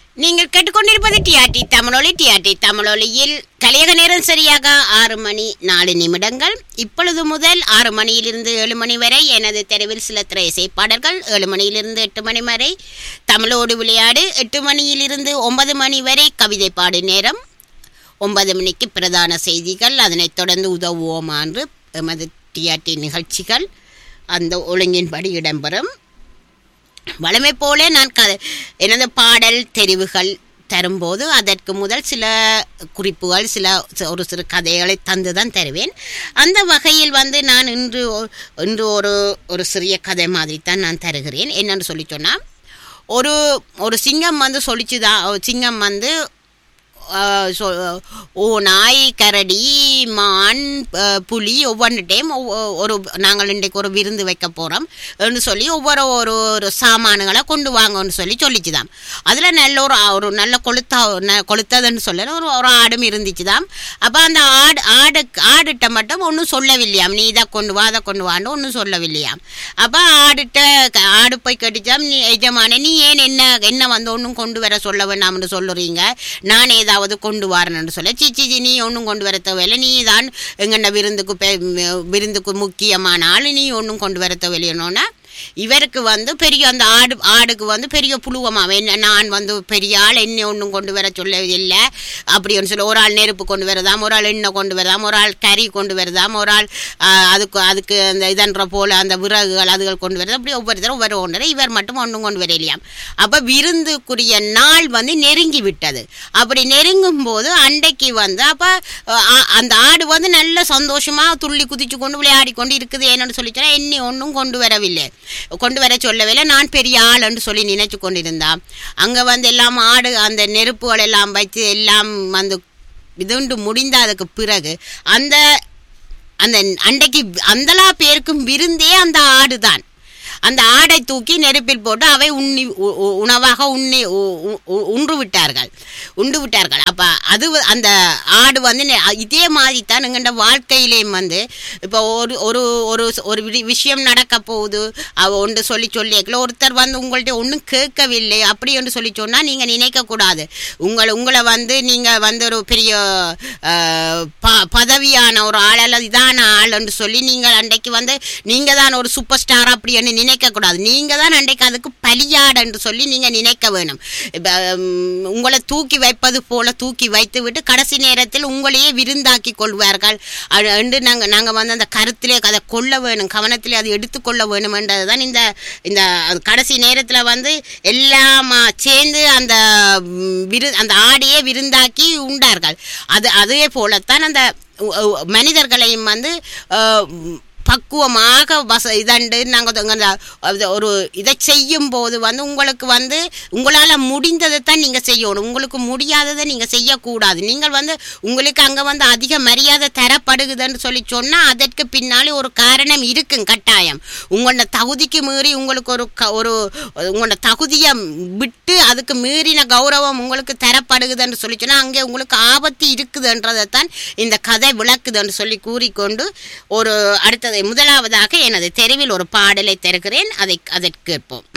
நீங்கள் கேட்டுக்கொண்டிருப்பது டிஆர்டி தமிழொலி டிஆர்டி தமிழொலியில் கலியக நேரம் சரியாக ஆறு மணி நாலு நிமிடங்கள் இப்பொழுது முதல் ஆறு மணியிலிருந்து ஏழு மணி வரை எனது தெருவில் சில திரை இசைப்பாடல்கள் ஏழு மணியிலிருந்து எட்டு மணி வரை தமிழோடு விளையாடு எட்டு மணியிலிருந்து ஒன்பது மணி வரை கவிதை பாடு நேரம் ஒன்பது மணிக்கு பிரதான செய்திகள் அதனைத் தொடர்ந்து உதவுவோம் என்று எமது டிஆர்டி நிகழ்ச்சிகள் அந்த ஒழுங்கின்படி இடம்பெறும் வழமை போல நான் க எனது பாடல் தெரிவுகள் தரும்போது அதற்கு முதல் சில குறிப்புகள் சில ஒரு சிறு கதைகளை தந்து தான் தருவேன் அந்த வகையில் வந்து நான் இன்று ஒ- இன்று ஒரு ஒரு சிறிய கதை மாதிரி தான் நான் தருகிறேன் என்னன்னு சொல்லி சொன்னால் ஒரு ஒரு சிங்கம் வந்து சொல்லிச்சுதான் சிங்கம் வந்து ஆஹ் சொ- ஓ நாய் கரடி மான் ஆஹ் புலி ஒவ்வொன்று டைம் ஒரு நாங்கள் இன்றைக்கு ஒரு விருந்து வைக்க போகிறோம் என்று சொல்லி ஒவ்வொரு ஒரு ஒரு சாமானுகளை கொண்டு வாங்கன்னு சொல்லி சொல்லிச்சுதாம் அதில் நல்ல ஒரு ஒரு நல்ல கொளுத்தா ந- கொளுத்ததுன்னு சொல்ல ஒரு ஒரு ஆடும் இருந்துச்சுதாம் அப்போ அந்த ஆடு ஆடு ஆடுகிட்ட மட்டும் ஒன்றும் சொல்லவில்லையாம் நீ இதை கொண்டு வா அதை கொண்டு வான்னு ஒன்றும் சொல்லவில்லையாம் அப்போ ஆடுகிட்ட க- ஆடு போய் கட்டிச்சாம் நீ எஜமானே நீ ஏன் என்ன என்ன வந்து ஒன்றும் கொண்டு வர சொல்ல வேண்டாம்னு சொல்லுறீங்க நான் ஏதாவது கொண்டு வரணும்னு சொல்ல சீச்சி சி, நீ ஒன்றும் கொண்டு வர தேவையில்லை நீ தான் எங்கண்ட விருந்துக்கு பெ- விருந்துக்கு முக்கியமான ஆள் நீ ஒன்றும் கொண்டு வர தேவையில்லைன்னொன்னே இவருக்கு வந்து பெரிய அந்த ஆடு ஆடுக்கு வந்து பெரிய புழுவமாக என்ன நான் வந்து பெரிய ஆள் என்ன ஒன்றும் கொண்டு வர சொல்லவில்லை அப்படின்னு சொல்லி ஒரு ஆள் நெருப்பு கொண்டு வரதாம் ஒரு ஆள் எண்ணெய் கொண்டு வரதாம் ஒரு ஆள் கறி கொண்டு வரதாம் ஒரு ஆள் ஆ, அதுக்கு அதுக்கு அந்த இதன்ற போல அந்த விறகுகள் அதுகள் கொண்டு வரது அப்படி ஒவ்வொருத்தரும் ஒவ்வொரு ஒன்றரை இவர் மட்டும் ஒன்றும் கொண்டு வரலையாம் அப்போ விருந்துக்குரிய நாள் வந்து நெருங்கி விட்டது அப்படி நெருங்கும் போது அண்டைக்கு வந்து அப்போ அந்த ஆடு வந்து நல்ல சந்தோஷமா துள்ளி குதிச்சு கொண்டு விளையாடி கொண்டு இருக்குது என்னன்னு சொல்லி சொன்னா என்னை ஒன்றும் கொண்டு வரவில்லை கொண்டு வர சொல்லவில்லை நான் பெரிய ஆளுன்னு சொல்லி நினைச்சு கொண்டிருந்தான் அங்கே வந்து எல்லாம் ஆடு அந்த நெருப்புகள் எல்லாம் வச்சு எல்லாம் வந்து இதுண்டு முடிந்த அதுக்கு பிறகு அந்த அந்த அண்டைக்கு அந்தலா பேருக்கும் விருந்தே அந்த ஆடுதான் அந்த ஆடை தூக்கி நெருப்பில் போட்டு அவை உண்ணி உ- உ- உணவாக உண்ணி உ- உ- உ- உண்டு விட்டார்கள் உண்டு விட்டார்கள் அப்போ அது வ- அந்த ஆடு வந்து நெ- இதே மாதிரி தான் எங்கள்ட வாழ்க்கையிலேயும் வந்து இப்போ ஒரு ஒரு ஒரு ச- ஒரு வி- விஷயம் நடக்க போகுது அவ ஒன்று சொல்லி சொல்லியிருக்கல ஒருத்தர் வந்து உங்கள்ட்ட ஒன்றும் கேட்கவில்லை அப்படி என்று சொல்லி சொன்னால் நீங்கள் நினைக்கக்கூடாது உங்களை உங்களை வந்து நீங்கள் வந்து ஒரு பெரிய அஹ், ப பதவியான ஒரு ஆள் அல்லது இதான ஆள் என்று சொல்லி நீங்கள் அன்றைக்கு வந்து நீங்கள் தான் ஒரு சூப்பர் ஸ்டார் அப்படின்னு நினைக்கக்கூடாது நீங்கள் தான் அன்றைக்கு அதுக்கு பலியாடு என்று சொல்லி நீங்கள் நினைக்க வேணும் இப்ப, உம், உங்களை தூக்கி வைப்பது போல தூக்கி வைத்து விட்டு கடைசி நேரத்தில் உங்களையே விருந்தாக்கி கொள்வார்கள் அது என்று நாங்கள் நாங்கள் வந்து அந்த கருத்திலே அதை கொள்ள வேணும் கவனத்திலே அதை எடுத்துக்கொள்ள வேணும் என்றது தான் இந்த இந்த கடைசி நேரத்தில் வந்து எல்லாமா சேர்ந்து அந்த ம், விரு அந்த ஆடையே விருந்தாக்கி உண்டார்கள் அது அதே போலத்தான் அந்த உ- உ- மனிதர்களையும் வந்து அஹ், பக்குவமாக வச இதண்டு நாங்கள் ஒரு இதை செய்யும் போது வந்து உங்களுக்கு வந்து உங்களால் முடிந்ததை தான் நீங்கள் செய்யணும் உங்களுக்கு முடியாததை நீங்கள் செய்யக்கூடாது நீங்கள் வந்து உங்களுக்கு அங்கே வந்து அதிக மரியாதை தரப்படுகுதுன்னு சொல்லி சொன்னால் அதற்கு பின்னாலே ஒரு காரணம் இருக்கும் கட்டாயம் உங்களோட தகுதிக்கு மீறி உங்களுக்கு ஒரு க ஒரு உங்களோட தகுதியை விட்டு அதுக்கு மீறின கௌரவம் உங்களுக்கு தரப்படுகுதுன்னு சொல்லி சொன்னால் அங்கே உங்களுக்கு ஆபத்து இருக்குதுன்றதை தான் இந்த கதை விளக்குதுன்னு சொல்லி கூறிக்கொண்டு ஒரு அடுத்தது முதலாவதாக எனது தெருவில் ஒரு பாடலை தருகிறேன் அதை அதை கேட்போம்